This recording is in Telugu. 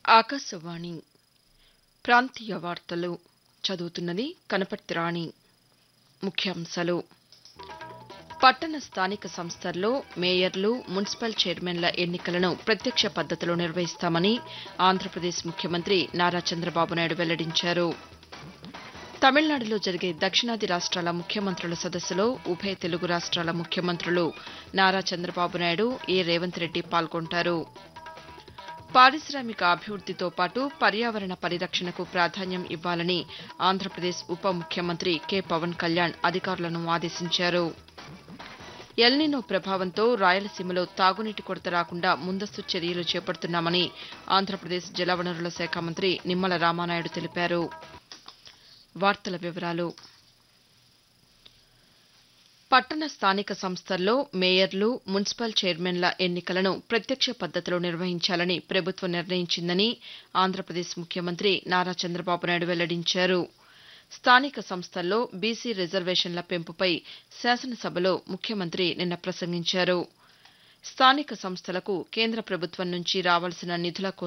ఆకాశవాణి ప్రాంతీయ వార్తలు చదువుతున్నది కనపర్తి రాణి ముఖ్యాంశాలు పట్టణ స్థానిక సంస్థల్లో మేయర్లు మున్సిపల్ చైర్మన్ల ఎన్నికలను ప్రత్యక్ష పద్దతిలో నిర్వహిస్తామని ఆంధ్రప్రదేశ్ ముఖ్యమంత్రి నారా చంద్రబాబు నాయుడు వెల్లడించారు తమిళనాడులో జరిగే దక్షిణాది రాష్ట్రాల ముఖ్యమంత్రుల సదస్సులో ఉభయ తెలుగు రాష్ట్రాల ముఖ్యమంత్రులు నారా చంద్రబాబు నాయుడు ఏ రేవంత్ రెడ్డి పాల్గొంటారు పారిశామిక అభివృద్దితో పాటు పర్యావరణ పరిరక్షణకు ప్రాధాన్యం ఇవ్వాలని ఆంధ్రప్రదేశ్ ఉప ముఖ్యమంత్రి కె పవన్ కళ్యాణ్ అధికారులను ఆదేశించారు ఎల్నినో ప్రభావంతో రాయలసీమలో తాగునీటి కొరత రాకుండా ముందస్తు చర్యలు చేపడుతున్నామని ఆంధ్రప్రదేశ్ జలవనరుల శాఖ మంత్రి నిమ్మల రామానాయుడు తెలిపారు వార్తల వివరాలు పట్టణ స్థానిక సంస్థల్లో మేయర్లు మున్సిపల్ చైర్మన్ల ఎన్నికలను ప్రత్యక్ష పద్దతిలో నిర్వహించాలని ప్రభుత్వం నిర్ణయించిందని ఆంధ్రప్రదేశ్ ముఖ్యమంత్రి నారా చంద్రబాబు నాయుడు వెల్లడించారు స్థానిక సంస్థల్లో బీసీ రిజర్వేషన్ల పెంపుపై శాసనసభలో ముఖ్యమంత్రి నిన్న ప్రసంగించారు స్థానిక సంస్థలకు కేంద్ర ప్రభుత్వం నుంచి రావాల్సిన నిధుల